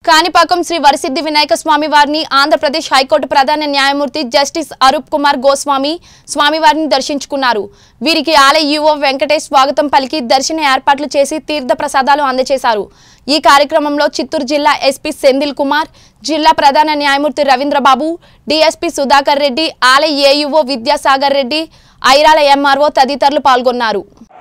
కాణిపాకం శ్రీ వరసిద్ధి వినాయక స్వామి వారిని ఆంధ్రప్రదేశ్ హైకోర్టు ప్రధాన న్యాయమూర్తి జస్టిస్ అరూప్ కుమార్ గోస్వామి స్వామివారిని దర్శించుకున్నారు వీరికి ఆలయ ఈవో వెంకటేష్ స్వాగతం పలికి దర్శన ఏర్పాట్లు చేసి తీర్థ ప్రసాదాలు అందజేశారు ఈ కార్యక్రమంలో చిత్తూరు జిల్లా ఎస్పీ సెందిల్ కుమార్ జిల్లా ప్రధాన న్యాయమూర్తి రవీంద్రబాబు డిఎస్పీ సుధాకర్ రెడ్డి ఆలయ ఏయుఓ విద్యాసాగర్ రెడ్డి ఐరాల ఎంఆర్ఓ తదితరులు పాల్గొన్నారు